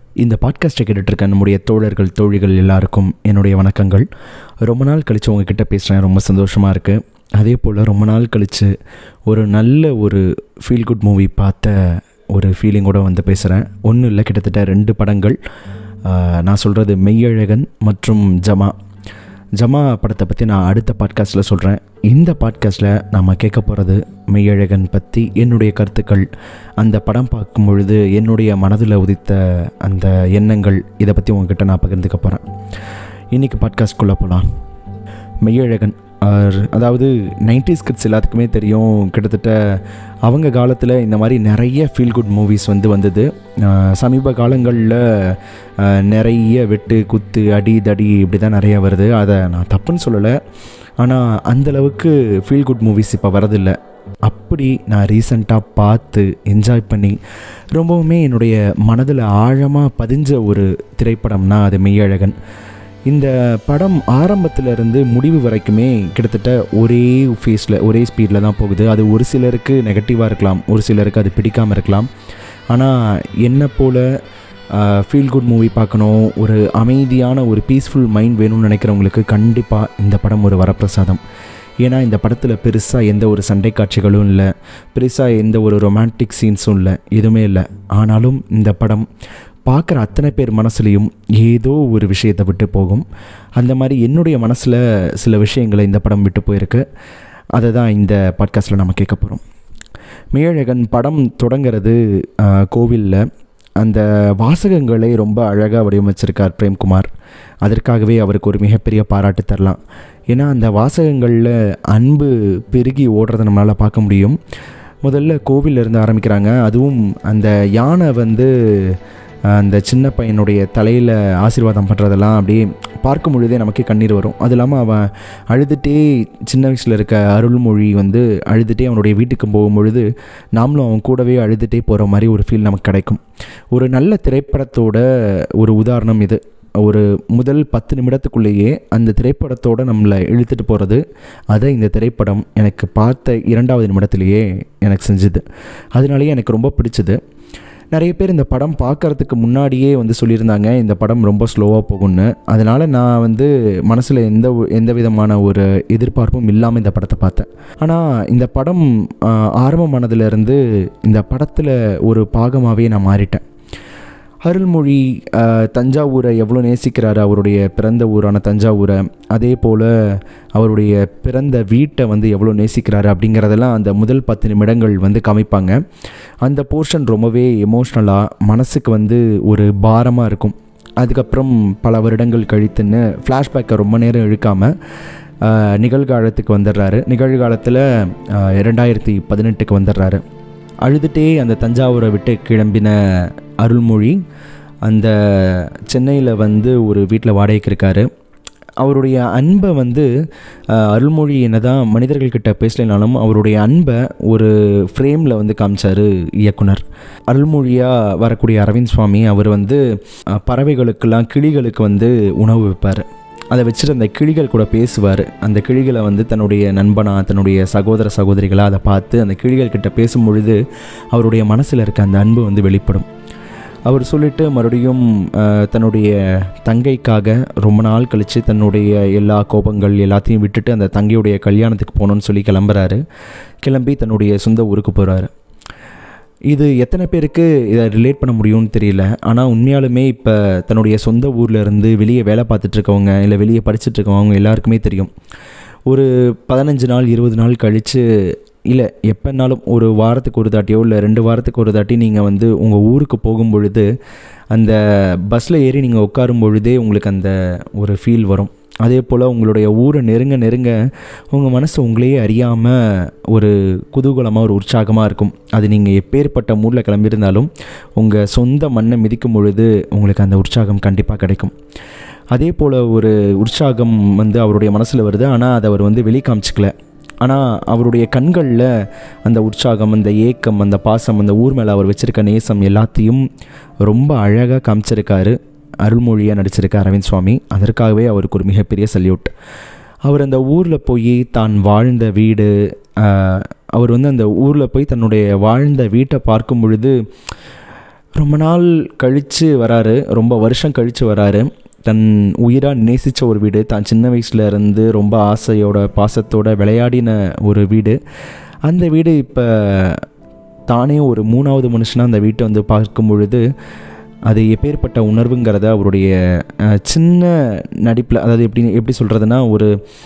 இந்த பாட்காஸ்ட்டை கேட்டுட்டு இருக்க நம்முடைய தோழர்கள் தோழிகள் எல்லாருக்கும் என்னுடைய வணக்கங்கள் ரொம்ப நாள் கழித்து உங்ககிட்ட பேசுகிறேன் ரொம்ப சந்தோஷமாக இருக்குது அதே போல் ரொம்ப நாள் கழித்து ஒரு நல்ல ஒரு ஃபீல் குட் மூவி பார்த்த ஒரு ஃபீலிங்கோட வந்து பேசுகிறேன் ஒன்றும் இல்லை கிட்டத்தட்ட ரெண்டு படங்கள் ஆஹ், நான் சொல்கிறது மெய்யழகன் மற்றும் ஜமா ஜமா படத்தை பற்றி நான் அடுத்த பாட்காஸ்ட்டில் சொல்கிறேன் இந்த பாட்காஸ்ட்டில் நம்ம கேட்க போகிறது மெய்யழகன் பற்றி என்னுடைய கருத்துக்கள் அந்த படம் பார்க்கும் பொழுது என்னுடைய மனதில் உதித்த அந்த எண்ணங்கள் இதை பற்றி உங்ககிட்ட நான் பகிர்ந்துக்க போகிறேன் இன்றைக்கி பாட்காஸ்ட்குள்ளே போகலாம் மெய்யழகன் ஆர் அதாவது 90s கிட்ஸ் எல்லாத்துக்குமே தெரியும் கிட்டத்தட்ட அவங்க காலத்தில் இந்த மாதிரி நிறைய ஃபீல் குட் மூவிஸ் வந்து வந்தது ஆஹ் சமீப காலங்களில் நிறைய வெட்டு குத்து அடி தடி இப்படி தான் நிறைய வருது அதை நான் தப்புன்னு சொல்லலை ஆனால் அந்தளவுக்கு ஃபீல் குட் மூவிஸ் இப்போ வரதில்லை அப்படி நான் ரீசண்டாக பார்த்து என்ஜாய் பண்ணி ரொம்பவுமே என்னுடைய மனதில் ஆழமாக பதிஞ்ச ஒரு திரைப்படம்னா அது மெய்யழகன் இந்த படம் ஆரம்பத்துல இருந்து முடிவு வரைக்குமே கிட்டத்தட்ட ஒரே ஃபேஸில் ஒரே ஸ்பீடில் தான் போகுது அது ஒரு சிலருக்கு நெகட்டிவாக இருக்கலாம் ஒரு சிலருக்கு அது பிடிக்காமல் இருக்கலாம் ஆனால் என்னை போல் ஃபீல் குட் மூவி பார்க்கணும் ஒரு அமைதியான ஒரு பீஸ்ஃபுல் மைண்ட் வேணும்னு நினைக்கிறவங்களுக்கு கண்டிப்பாக இந்த படம் ஒரு வரப்பிரசாதம் ஏன்னா இந்த படத்தில் பெருசாக எந்த ஒரு சண்டை காட்சிகளும் இல்லை பெருசாக எந்த ஒரு ரொமான்டிக் சீன்ஸும் இல்லை எதுவுமே இல்லை ஆனாலும் இந்த படம் பார்க்குற அத்தனை பேர் மனசுலேயும் ஏதோ ஒரு விஷயத்தை விட்டு போகும் அந்த மாதிரி என்னுடைய மனசில் சில விஷயங்களை இந்த படம் விட்டு போயிருக்கு அதை தான் இந்த பாட்காஸ்ட்டில் நம்ம கேட்க போகிறோம் மேழகன் படம் தொடங்கிறது கோவிலில் அந்த வாசகங்களை ரொம்ப அழகாக வடிவமைச்சிருக்கார் பிரேம்குமார் அதற்காகவே அவருக்கு ஒரு மிகப்பெரிய பாராட்டு தரலாம் ஏன்னா அந்த வாசகங்களில் அன்பு பெருகி ஓடுறதை நம்மளால் பார்க்க முடியும் முதல்ல கோவில்ல இருந்து ஆரம்பிக்கிறாங்க அதுவும் அந்த யானை வந்து அஹ், அந்த சின்ன பையனுடைய தலையில் ஆசீர்வாதம் பண்ணுறதெல்லாம் அப்படியே பார்க்கும் பொழுதே நமக்கே கண்ணீர் வரும் அது இல்லாமல் அவன் அழுதுகிட்டே சின்ன வயசில் இருக்க அருள்மொழி வந்து அழுதுகிட்டே அவனுடைய வீட்டுக்கு போகும் பொழுது நாமளும் அவன் கூடவே அழுதுகிட்டே போகிற மாதிரி ஒரு ஃபீல் நமக்கு கிடைக்கும் ஒரு நல்ல திரைப்படத்தோட ஒரு உதாரணம் இது ஒரு முதல் பத்து நிமிடத்துக்குள்ளேயே அந்த திரைப்படத்தோட நம்மளை இழுத்துட்டு போகிறது அதை இந்த திரைப்படம் எனக்கு பார்த்த இரண்டாவது நிமிடத்திலேயே எனக்கு செஞ்சுது அதனாலேயே எனக்கு ரொம்ப பிடிச்சது நிறைய பேர் இந்த படம் பார்க்கறதுக்கு முன்னாடியே வந்து சொல்லியிருந்தாங்க இந்த படம் ரொம்ப ஸ்லோவாக போகும்னு அதனால் நான் வந்து மனசில் எந்த ஒ- எந்த விதமான ஒரு எதிர்பார்ப்பும் இல்லாமல் இந்த படத்தை பார்த்தேன் ஆனால் இந்த படம் ஆஹ், ஆரம்பமானதுலேருந்து இந்த படத்தில் ஒரு பாகமாகவே நான் மாறிட்டேன் அருள்மொழி ஆஹ், தஞ்சாவூரை எவ்வளோ நேசிக்கிறாரு அவருடைய பிறந்த ஊரான தஞ்சாவூரை அதே போல் அவருடைய பிறந்த வீட்டை வந்து எவ்வளோ நேசிக்கிறாரு அப்படிங்கிறதெல்லாம் அந்த முதல் பத்து நிமிடங்கள் வந்து காமிப்பாங்க அந்த போர்ஷன் ரொம்பவே எமோஷ்னலாக மனசுக்கு வந்து ஒரு பாரமாக இருக்கும் அதுக்கப்புறம் பல வருடங்கள் கழித்துன்னு ஃப்ளாஷ்பேக்கை ரொம்ப நேரம் இழுக்காமல் ஆஹ், நிகழ்காலத்துக்கு வந்துடுறாரு நிகழ்காலத்தில் ஆஹ், இரண்டாயிரத்தி பதினெட்டுக்கு வந்துடுறாரு அழுதுகிட்டே அந்த தஞ்சாவூரை விட்டு கிளம்பின அருள்மொழி அந்த சென்னையில் வந்து ஒரு வீட்டில் வாடகைக்கு இருக்காரு அவருடைய அன்பை வந்து அஹ், அருள்மொழி என்னதான் மனிதர்கள்கிட்ட பேசலைனாலும் அவருடைய அன்பை ஒரு ஃப்ரேமில் வந்து காமிச்சார் இயக்குனர் அருள்மொழியாக வரக்கூடிய அரவிந்த் சுவாமி அவர் வந்து அஹ், பறவைகளுக்கெல்லாம் கிளிகளுக்கு வந்து உணவு வைப்பார் அதை வச்சுட்டு அந்த கிளிகள் கூட பேசுவார் அந்த கிளிகளை வந்து தன்னுடைய நண்பனா தன்னுடைய சகோதர சகோதரிகளாக அதை பார்த்து அந்த கிளிகள் கிட்ட பேசும் பொழுது அவருடைய மனசில் இருக்க அந்த அன்பு வந்து வெளிப்படும் அவர் சொல்லிட்டு மறுபடியும் அஹ், தன்னுடைய தங்கைக்காக ரொம்ப நாள் கழித்து தன்னுடைய எல்லா கோபங்கள் எல்லாத்தையும் விட்டுட்டு அந்த தங்கையுடைய கல்யாணத்துக்கு போகணுன்னு சொல்லி கிளம்புறாரு கிளம்பி தன்னுடைய சொந்த ஊருக்கு போகிறாரு இது எத்தனை பேருக்கு இதை ரிலேட் பண்ண முடியும்னு தெரியல ஆனால் உண்மையாலுமே இப்போ தன்னுடைய சொந்த ஊரில் இருந்து வெளியே வேலை பார்த்துட்டு இருக்கவங்க இல்லை வெளியே படிச்சுட்டு இருக்கவங்க எல்லாருக்குமே தெரியும் ஒரு பதினஞ்சு நாள் இருபது நாள் கழித்து இல்லை எப்போனாலும் ஒரு வாரத்துக்கு ஒரு தாட்டியோ இல்லை ரெண்டு வாரத்துக்கு ஒரு தாட்டி நீங்கள் வந்து உங்கள் ஊருக்கு போகும் பொழுது அந்த பஸ்ஸில் ஏறி நீங்கள் உட்காரும் பொழுதே உங்களுக்கு அந்த ஒரு ஃபீல் வரும் அதே போல் உங்களுடைய ஊரை நெருங்க நெருங்க உங்கள் மனசு உங்களையே அறியாமல் ஒரு குதூகலமாக ஒரு உற்சாகமாக இருக்கும் அது நீங்கள் எப்பேற்பட்ட மூடில் கிளம்பியிருந்தாலும் உங்கள் சொந்த மண்ணை மிதிக்கும் பொழுது உங்களுக்கு அந்த உற்சாகம் கண்டிப்பாக கிடைக்கும் அதே போல் ஒரு உற்சாகம் வந்து அவருடைய மனசில் வருது ஆனால் அதை அவர் வந்து வெளி காமிச்சிக்கல ஆனால் அவருடைய கண்களில் அந்த உற்சாகம் அந்த ஏக்கம் அந்த பாசம் அந்த ஊர் மேலே அவர் வச்சிருக்க நேசம் எல்லாத்தையும் ரொம்ப அழகாக காமிச்சிருக்காரு அருள்மொழியாக நடிச்சிருக்க அரவிந்த் சுவாமி அதற்காகவே அவருக்கு ஒரு மிகப்பெரிய சல்யூட் அவர் அந்த ஊரில் போய் தான் வாழ்ந்த வீடு ஆஹ், அவர் வந்து அந்த ஊரில் போய் தன்னுடைய வாழ்ந்த வீட்டை பார்க்கும் பொழுது ரொம்ப நாள் கழித்து வராரு ரொம்ப வருஷம் கழித்து வராரு தன் உயிராக நேசித்த ஒரு வீடு தான் சின்ன வயசில் இருந்து ரொம்ப ஆசையோட பாசத்தோட விளையாடின ஒரு வீடு அந்த வீடு இப்போ தானே ஒரு மூணாவது மனுஷனாக அந்த வீட்டை வந்து பார்க்கும் பொழுது அது எப்பேற்பட்ட உணர்வுங்கிறத அவருடைய அஹ், சின்ன நடிப்பில் அதாவது எப்படி எப்படி சொல்கிறதுனா ஒரு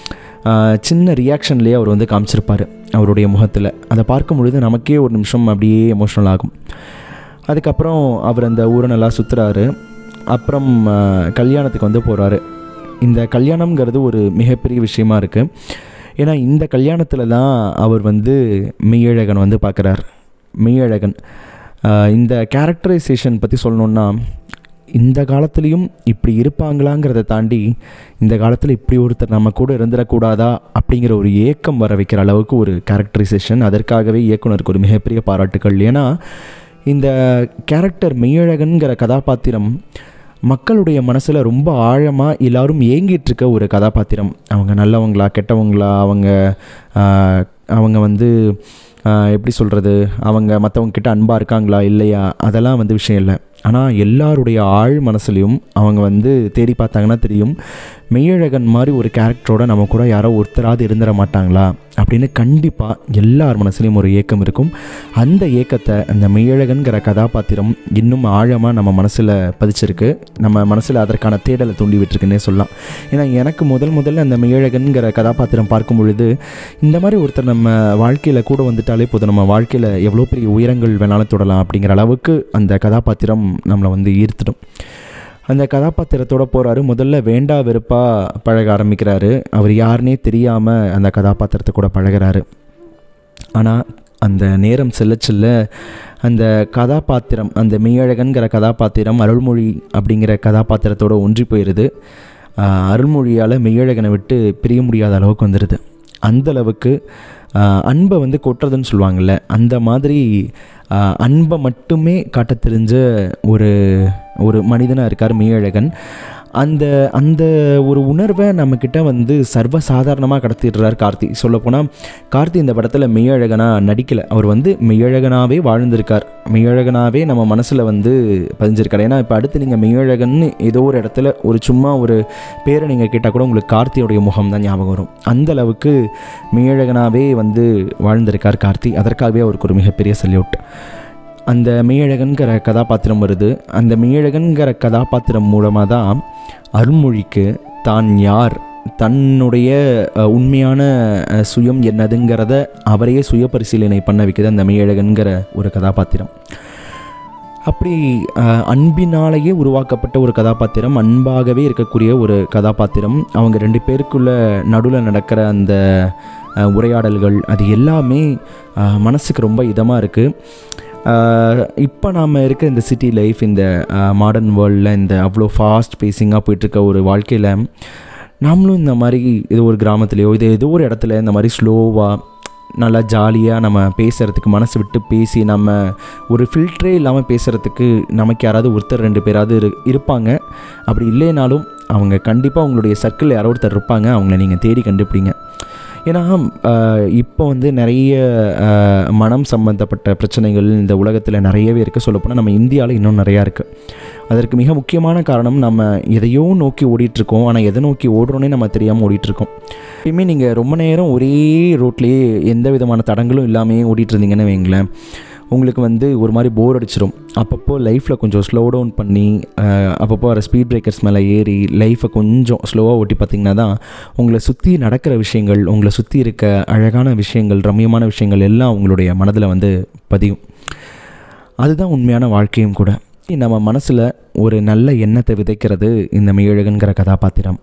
அஹ், சின்ன ரியாக்ஷன்லேயே அவர் வந்து காமிச்சிருப்பார் அவருடைய முகத்தில் அதை பார்க்கும் பொழுது நமக்கே ஒரு நிமிஷம் அப்படியே எமோஷ்னல் ஆகும் அதுக்கப்புறம் அவர் அந்த ஊரை நல்லா சுற்றுறாரு அப்புறம் அஹ், கல்யாணத்துக்கு வந்து போகிறாரு இந்த கல்யாணம்ங்கிறது ஒரு மிகப்பெரிய விஷயமா இருக்குது ஏன்னா இந்த கல்யாணத்தில் தான் அவர் வந்து மெய்யழகன் வந்து பார்க்குறார் மெய்யழகன் அஹ், இந்த கேரக்டரைசேஷன் பற்றி சொல்லணுன்னா இந்த காலத்துலேயும் இப்படி இருப்பாங்களாங்கிறத தாண்டி இந்த காலத்தில் இப்படி ஒருத்தர் நம்ம கூட இருந்துடக்கூடாதா அப்படிங்கிற ஒரு ஏக்கம் வர வைக்கிற அளவுக்கு ஒரு கேரக்டரைசேஷன் அதற்காகவே இயக்குனருக்கு ஒரு மிகப்பெரிய பாராட்டுகள் ஏன்னா இந்த கேரக்டர் மெய்யழகன்கிற கதாபாத்திரம் மக்களுடைய மனசில் ரொம்ப ஆழமாக எல்லாரும் ஏங்கிட்டு இருக்க ஒரு கதாபாத்திரம் அவங்க நல்லவங்களா கெட்டவங்களா அவங்க ஆஹ், அவங்க வந்து ஆஹ், எப்படி சொல்கிறது அவங்க மற்றவங்க கிட்ட அன்பாக இருக்காங்களா இல்லையா அதெல்லாம் வந்து விஷயம் இல்லை ஆனால் எல்லாருடைய ஆழ் மனசுலையும் அவங்க வந்து தேடி பார்த்தாங்கன்னா தெரியும் மெய்யழகன் மாதிரி ஒரு கேரக்டரோட நம்ம கூட யாரோ ஒருத்தராவது இருந்துட மாட்டாங்களா அப்படின்னு கண்டிப்பாக எல்லார் மனசுலையும் ஒரு ஏக்கம் இருக்கும் அந்த ஏக்கத்தை அந்த மெய்யழகன்கிற கதாபாத்திரம் இன்னும் ஆழமாக நம்ம மனசில் பதிச்சிருக்கு நம்ம மனசில் அதற்கான தேடலை தூண்டி விட்டுருக்குன்னே சொல்லலாம் ஏன்னா எனக்கு முதல் முதல்ல அந்த மெய்யழகன்கிற கதாபாத்திரம் பார்க்கும் பொழுது இந்த மாதிரி ஒருத்தர் நம்ம வாழ்க்கையில் கூட வந்துட்டாலே போதும் நம்ம வாழ்க்கையில் எவ்வளோ பெரிய உயரங்கள் வேணாலும் தொடலாம் அப்படிங்கிற அளவுக்கு அந்த கதாபாத்திரம் நம்மளை வந்து ஈர்த்துடும் அந்த கதாபாத்திரத்தோட போகிறாரு முதல்ல வேண்டா வெறுப்பாக பழக ஆரம்பிக்கிறாரு அவர் யாருன்னே தெரியாமல் அந்த கதாபாத்திரத்தை கூட பழகுறாரு ஆனால் அந்த நேரம் செல்ல செல்ல அந்த கதாபாத்திரம் அந்த மெய்யழகன்கிற கதாபாத்திரம் அருள்மொழி அப்படிங்கிற கதாபாத்திரத்தோட ஒன்றி போயிடுது ஆஹ் அருள்மொழியால் மெய்யழகனை விட்டு பிரிய முடியாத அளவுக்கு வந்துடுது அந்த அளவுக்கு ஆஹ் அன்பை வந்து கொட்டுறதுன்னு சொல்லுவாங்கள்ல அந்த மாதிரி ஆஹ் அன்பை மட்டுமே காட்ட தெரிஞ்ச ஒரு ஒரு மனிதனாக இருக்கார் மெய்யழகன் அந்த அந்த ஒரு உணர்வை நம்மக்கிட்ட வந்து சர்வசாதாரணமாக கடத்திடுறார் கார்த்தி சொல்லப்போனால் கார்த்தி இந்த படத்தில் மெய்யழகனாக நடிக்கலை அவர் வந்து மெய்யழகனாகவே வாழ்ந்திருக்கார் மெய்யழகனாகவே நம்ம மனசில் வந்து பதிஞ்சிருக்கார் ஏன்னா இப்போ அடுத்து நீங்கள் மெய்யழகன்னு ஏதோ ஒரு இடத்துல ஒரு சும்மா ஒரு பேரை நீங்கள் கேட்டால் கூட உங்களுக்கு கார்த்தியோடைய முகம் தான் ஞாபகம் வரும் அந்த அளவுக்கு மெய்யழகனாகவே வந்து வாழ்ந்திருக்கார் கார்த்தி அதற்காகவே அவருக்கு ஒரு மிகப்பெரிய சல்யூட் அந்த மெய்யழகன்கிற கதாபாத்திரம் வருது அந்த மெய்யழகன்கிற கதாபாத்திரம் மூலமாக தான் அருள்மொழிக்கு தான் யார் தன்னுடைய அஹ், உண்மையான அஹ், சுயம் என்னதுங்கிறத அவரையே சுய பரிசீலனை பண்ண வைக்குது அந்த மெய்யழகன்கிற ஒரு கதாபாத்திரம் அப்படி அஹ், அன்பினாலேயே உருவாக்கப்பட்ட ஒரு கதாபாத்திரம் அன்பாகவே இருக்கக்கூடிய ஒரு கதாபாத்திரம் அவங்க ரெண்டு பேருக்குள்ள நடுவில் நடக்கிற அந்த அஹ், உரையாடல்கள் அது எல்லாமே அஹ், மனசுக்கு ரொம்ப இதமாக இருக்குது இப்போ நாம் இருக்க இந்த சிட்டி லைஃப் இந்த மாடர்ன் வேர்ல்டில் இந்த அவ்வளோ ஃபாஸ்ட் பேசிங்காக போயிட்டுருக்க ஒரு வாழ்க்கையில் நாமளும் இந்த மாதிரி இது ஒரு கிராமத்துலேயோ இது ஏதோ ஒரு இடத்துல இந்த மாதிரி ஸ்லோவாக நல்லா ஜாலியாக நம்ம பேசுகிறதுக்கு மனசு விட்டு பேசி நம்ம ஒரு ஃபில்டரே இல்லாமல் பேசுகிறதுக்கு நமக்கு யாராவது ஒருத்தர் ரெண்டு பேராவது இரு இருப்பாங்க அப்படி இல்லைனாலும் அவங்க கண்டிப்பாக உங்களுடைய சர்க்கிள் யாரோ ஒருத்தர் இருப்பாங்க அவங்கள நீங்கள் தேடி கண்டுபிடிங்க ஏன்னா ஆஹ், இப்போ வந்து நிறைய ஆஹ், மனம் சம்பந்தப்பட்ட பிரச்சனைகள் இந்த உலகத்தில் நிறையவே இருக்குது சொல்லப்போனால் நம்ம இந்தியாவில் இன்னும் நிறையா இருக்குது அதற்கு மிக முக்கியமான காரணம் நம்ம எதையோ நோக்கி ஓடிட்டுருக்கோம் ஆனால் எதை நோக்கி ஓடுறோன்னே நம்ம தெரியாமல் ஓடிட்டுருக்கோம் எப்பயுமே நீங்கள் ரொம்ப நேரம் ஒரே ரோட்லேயே எந்த விதமான தடங்களும் இல்லாமல் ஓடிட்டு இருந்தீங்கன்னு வைங்களேன் உங்களுக்கு வந்து ஒரு மாதிரி போர் அடிச்சிடும் அப்பப்போ லைஃப்பில் கொஞ்சம் ஸ்லோ டவுன் பண்ணி ஆஹ், அப்பப்போ வர ஸ்பீட் பிரேக்கர்ஸ் மேலே ஏறி லைஃப்பை கொஞ்சம் ஸ்லோவாக ஓட்டி பார்த்தீங்கன்னா தான் உங்களை சுற்றி நடக்கிற விஷயங்கள் உங்களை சுற்றி இருக்க அழகான விஷயங்கள் ரம்மியமான விஷயங்கள் எல்லாம் உங்களுடைய மனதில் வந்து பதியும் அதுதான் உண்மையான வாழ்க்கையும் கூட நம்ம மனசில் ஒரு நல்ல எண்ணத்தை விதைக்கிறது இந்த மெய்யழகன்கிற கதாபாத்திரம்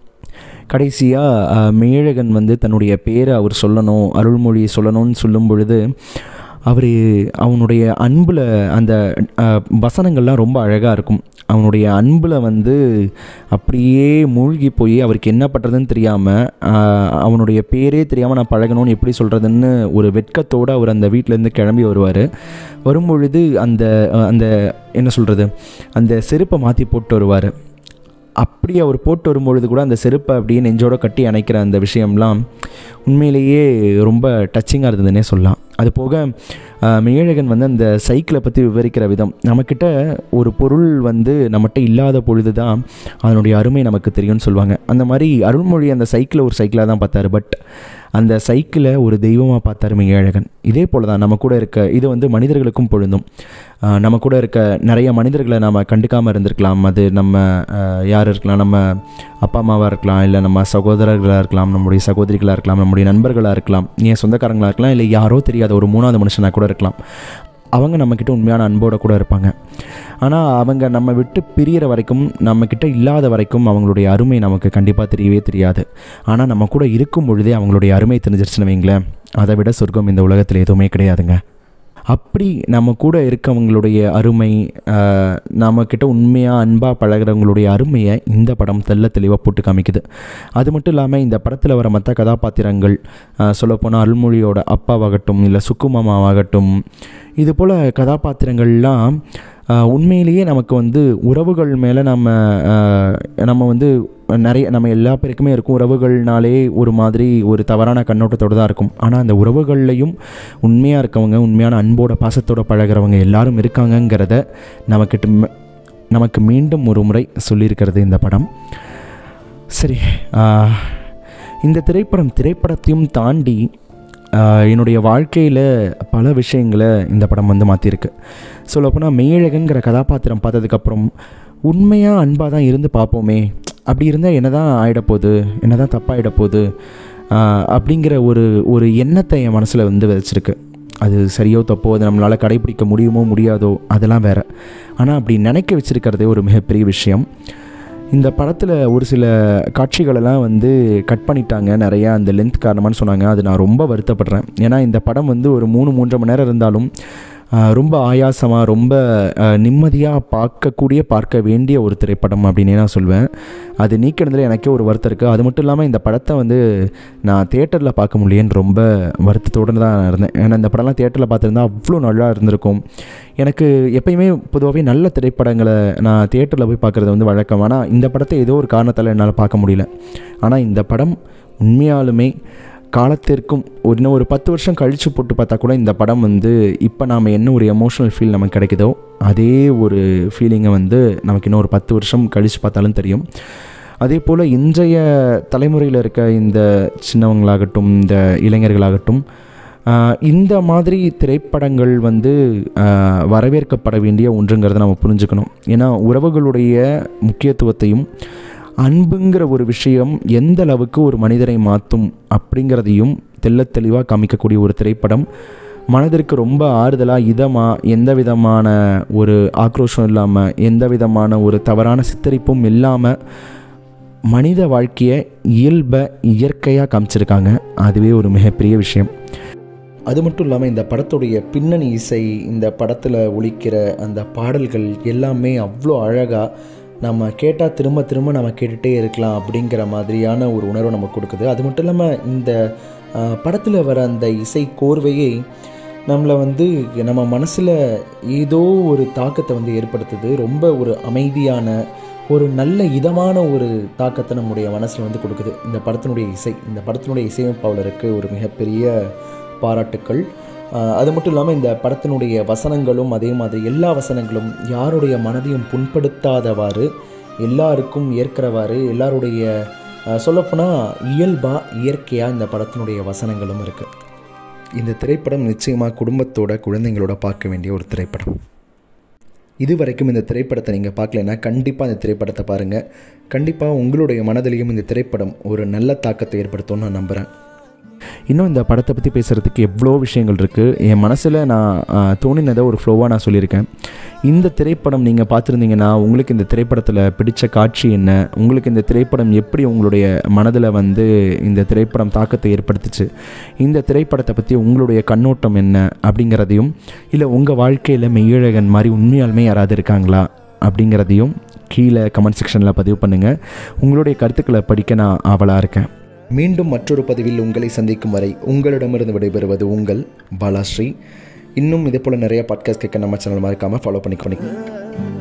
கடைசியாக மெய்யழகன் வந்து தன்னுடைய பேரை அவர் சொல்லணும் அருள்மொழி சொல்லணும்னு சொல்லும் பொழுது அவர் அவனுடைய அன்பில் அந்த அஹ், வசனங்கள்லாம் ரொம்ப அழகாக இருக்கும் அவனுடைய அன்பில் வந்து அப்படியே மூழ்கி போய் அவருக்கு என்ன பண்ணுறதுன்னு தெரியாமல் அவனுடைய பேரே தெரியாமல் நான் பழகணும்னு எப்படி சொல்கிறதுன்னு ஒரு வெட்கத்தோடு அவர் அந்த வீட்டிலேருந்து கிளம்பி வருவார் வரும்பொழுது அந்த அஹ், அந்த என்ன சொல்கிறது அந்த செருப்பை மாற்றி போட்டு வருவார் அப்படி அவர் போட்டு வரும்பொழுது கூட அந்த செருப்பை அப்படியே நெஞ்சோட கட்டி அணைக்கிற அந்த விஷயம்லாம் உண்மையிலேயே ரொம்ப டச்சிங்காக இருந்ததுன்னே சொல்லலாம் அது போக ஆஹ், மெய்யழகன் வந்து அந்த சைக்கிளை பற்றி விவரிக்கிற விதம் நம்மக்கிட்ட ஒரு பொருள் வந்து நம்மகிட்ட இல்லாத பொழுது தான் அதனுடைய அருமை நமக்கு தெரியும்னு சொல்லுவாங்க அந்த மாதிரி அருள்மொழி அந்த சைக்கிளை ஒரு சைக்கிளாக தான் பார்த்தாரு பட் அந்த சைக்கிளை ஒரு தெய்வமாக பார்த்தாரு மெய்யழகன் இதே போல் தான் நம்ம கூட இருக்க இது வந்து மனிதர்களுக்கும் பொழுதும் ஆஹ், நம்ம கூட இருக்க நிறைய மனிதர்களை நாம் கண்டுக்காமல் இருந்திருக்கலாம் அது நம்ம ஆஹ், யார் இருக்கலாம் நம்ம அப்பா அம்மாவாக இருக்கலாம் இல்லை நம்ம சகோதரர்களாக இருக்கலாம் நம்முடைய சகோதரிகளாக இருக்கலாம் நம்முடைய நண்பர்களாக இருக்கலாம் ஏன் சொந்தக்காரங்களாக இருக்கலாம் இல்லை யாரோ தெரியாத ஒரு மூணாவது மனுஷனாக கூட இருக்கலாம் அவங்க நம்மக்கிட்ட உண்மையான அன்போடு கூட இருப்பாங்க ஆனால் அவங்க நம்ம விட்டு பிரியிற வரைக்கும் நம்மக்கிட்ட இல்லாத வரைக்கும் அவங்களுடைய அருமை நமக்கு கண்டிப்பாக தெரியவே தெரியாது ஆனால் நம்ம கூட இருக்கும் பொழுதே அவங்களுடைய அருமை தெரிஞ்சிருச்சுன்னு வைங்களேன் அதை விட சொர்க்கம் இந்த உலகத்தில் எதுவுமே கிடையாதுங்க அப்படி நம்ம கூட இருக்கவங்களுடைய அருமை ஆஹ், நம்மக்கிட்ட உண்மையாக அன்பாக பழகிறவங்களுடைய அருமையை இந்த படம் தெள்ள தெளிவாக போட்டு காமிக்குது அது மட்டும் இல்லாமல் இந்த படத்தில் வர மற்ற கதாபாத்திரங்கள் ஆஹ், சொல்லப்போனால் அருள்மொழியோட அப்பாவாகட்டும் இல்லை சுக்குமாமாவாகட்டும் இது போல் கதாபாத்திரங்கள்லாம் ஆஹ், உண்மையிலேயே நமக்கு வந்து உறவுகள் மேலே நம்ம ஆஹ், நம்ம வந்து நிறைய நம்ம எல்லா பேருக்குமே இருக்கும் உறவுகள்னாலே ஒரு மாதிரி ஒரு தவறான கண்ணோட்டத்தோடு தான் இருக்கும் ஆனால் அந்த உறவுகள்லையும் உண்மையாக இருக்கவங்க உண்மையான அன்போட பாசத்தோட பழகிறவங்க எல்லாரும் இருக்காங்கங்கிறத நமக்கிட்ட ம- நமக்கு மீண்டும் ஒரு முறை சொல்லியிருக்கிறது இந்த படம் சரி ஆஹ், இந்த திரைப்படம் திரைப்படத்தையும் தாண்டி ஆஹ், என்னுடைய வாழ்க்கையில் பல விஷயங்களை இந்த படம் வந்து மாற்றிருக்கு சொல்லப்போனால் மெய்யழகங்கிற கதாபாத்திரம் பார்த்ததுக்கப்புறம் உண்மையாக அன்பாக தான் இருந்து பார்ப்போமே அப்படி இருந்தால் என்ன தான் ஆகிடப்போகுது என்ன தான் தப்பாகிடப்போகுது அப்படிங்கிற ஒரு ஒரு எண்ணத்தை என் மனசில் வந்து விதைச்சிருக்கு அது சரியோ தப்போ அது நம்மளால் கடைப்பிடிக்க முடியுமோ முடியாதோ அதெல்லாம் வேறு ஆனால் அப்படி நினைக்க வச்சிருக்கிறதே ஒரு மிகப்பெரிய விஷயம் இந்த படத்தில் ஒரு சில காட்சிகளெல்லாம் வந்து கட் பண்ணிட்டாங்க நிறையா அந்த லென்த் காரணமான்னு சொன்னாங்க அது நான் ரொம்ப வருத்தப்படுறேன் ஏன்னா இந்த படம் வந்து ஒரு மூணு மூன்றரை மணி நேரம் இருந்தாலும் ஆஹ், ரொம்ப ஆயாசமாக ரொம்ப நிம்மதியாக பார்க்கக்கூடிய பார்க்க வேண்டிய ஒரு திரைப்படம் அப்படின்னே நான் சொல்வேன் அது நீக்கினதுல எனக்கே ஒரு வருத்தம் இருக்குது அது மட்டும் இல்லாமல் இந்த படத்தை வந்து நான் தேட்டரில் பார்க்க முடியேன்னு ரொம்ப வருத்தத்தோடு தான் இருந்தேன் ஏன்னா இந்த படம்லாம் தேட்டரில் பார்த்துருந்தா அவ்வளோ நல்லா இருந்திருக்கும் எனக்கு எப்பயுமே பொதுவாகவே நல்ல திரைப்படங்களை நான் தியேட்டரில் போய் பார்க்குறது வந்து வழக்கம் ஆனால் இந்த படத்தை ஏதோ ஒரு காரணத்தால் என்னால் பார்க்க முடியல ஆனால் இந்த படம் உண்மையாலுமே காலத்திற்கும் ஒரு இன்னும் ஒரு பத்து வருஷம் கழித்து போட்டு பார்த்தா கூட இந்த படம் வந்து இப்போ நாம் என்ன ஒரு எமோஷனல் ஃபீல் நமக்கு கிடைக்குதோ அதே ஒரு ஃபீலிங்கை வந்து நமக்கு இன்னும் ஒரு பத்து வருஷம் கழித்து பார்த்தாலும் தெரியும் அதே போல் இன்றைய தலைமுறையில் இருக்க இந்த சின்னவங்களாகட்டும் இந்த இளைஞர்களாகட்டும் ஆஹ், இந்த மாதிரி திரைப்படங்கள் வந்து ஆஹ், வரவேற்கப்பட வேண்டிய ஒன்றுங்கிறத நம்ம புரிஞ்சுக்கணும் ஏன்னா உறவுகளுடைய முக்கியத்துவத்தையும் அன்புங்கிற ஒரு விஷயம் எந்த அளவுக்கு ஒரு மனிதரை மாற்றும் அப்படிங்கிறதையும் தெள்ளத் தெளிவாக காமிக்கக்கூடிய ஒரு திரைப்படம் மனதிற்கு ரொம்ப ஆறுதலாக இதமாக எந்த விதமான ஒரு ஆக்ரோஷம் இல்லாமல் எந்த விதமான ஒரு தவறான சித்தரிப்பும் இல்லாமல் மனித வாழ்க்கையை இயல்பை இயற்கையாக காமிச்சிருக்காங்க அதுவே ஒரு மிகப்பெரிய விஷயம் அது மட்டும் இல்லாமல் இந்த படத்துடைய பின்னணி இசை இந்த படத்தில் ஒலிக்கிற அந்த பாடல்கள் எல்லாமே அவ்வளோ அழகாக நம்ம கேட்டால் திரும்ப திரும்ப நம்ம கேட்டுகிட்டே இருக்கலாம் அப்படிங்கிற மாதிரியான ஒரு உணர்வை நமக்கு கொடுக்குது அது மட்டும் இல்லாமல் இந்த படத்தில் வர அந்த இசை கோர்வையே நம்மளை வந்து நம்ம மனசில் ஏதோ ஒரு தாக்கத்தை வந்து ஏற்படுத்துது ரொம்ப ஒரு அமைதியான ஒரு நல்ல இதமான ஒரு தாக்கத்தை நம்முடைய மனசில் வந்து கொடுக்குது இந்த படத்தினுடைய இசை இந்த படத்தினுடைய இசையமைப்பாளருக்கு ஒரு மிகப்பெரிய பாராட்டுக்கள் ஆஹ் அது மட்டும் இல்லாமல் இந்த படத்தினுடைய வசனங்களும் அதே மாதிரி எல்லா வசனங்களும் யாருடைய மனதையும் புண்படுத்தாதவாறு எல்லாருக்கும் ஏற்கிறவாறு எல்லாருடைய ஆஹ் சொல்லப்போனால் இயல்பாக இயற்கையாக இந்த படத்தினுடைய வசனங்களும் இருக்குது இந்த திரைப்படம் நிச்சயமாக குடும்பத்தோட குழந்தைங்களோட பார்க்க வேண்டிய ஒரு திரைப்படம் இது வரைக்கும் இந்த திரைப்படத்தை நீங்கள் பார்க்கலன்னா கண்டிப்பாக இந்த திரைப்படத்தை பாருங்கள் கண்டிப்பாக உங்களுடைய மனதிலையும் இந்த திரைப்படம் ஒரு நல்ல தாக்கத்தை ஏற்படுத்தும்னு நான் நம்புகிறேன் இன்னும் இந்த படத்தை பற்றி பேசுகிறதுக்கு எவ்வளோ விஷயங்கள் இருக்குது என் மனசில் நான் ஆஹ், தோணினதை ஒரு ஃப்ளோவாக நான் சொல்லியிருக்கேன் இந்த திரைப்படம் நீங்கள் பார்த்துருந்தீங்கன்னா உங்களுக்கு இந்த திரைப்படத்தில் பிடிச்ச காட்சி என்ன உங்களுக்கு இந்த திரைப்படம் எப்படி உங்களுடைய மனதில் வந்து இந்த திரைப்படம் தாக்கத்தை ஏற்படுத்துச்சு இந்த திரைப்படத்தை பற்றி உங்களுடைய கண்ணோட்டம் என்ன அப்படிங்கிறதையும் இல்லை உங்கள் வாழ்க்கையில் மெய்யழகன் மாதிரி உண்மையாலுமே யாராவது இருக்காங்களா அப்படிங்கிறதையும் கீழே கமெண்ட் செக்ஷனில் பதிவு பண்ணுங்கள் உங்களுடைய கருத்துக்களை படிக்க நான் ஆவலாக இருக்கேன் மீண்டும் மற்றொரு பதிவில் உங்களை சந்திக்கும் வரை உங்களிடமிருந்து விடைபெறுவது உங்கள் பாலாஸ்ரீ இன்னும் இதே போல் நிறைய பாட்காஸ்ட் கேட்க நம்ம சேனல் மறக்காமல் ஃபாலோ பண்ணிக்கோங்க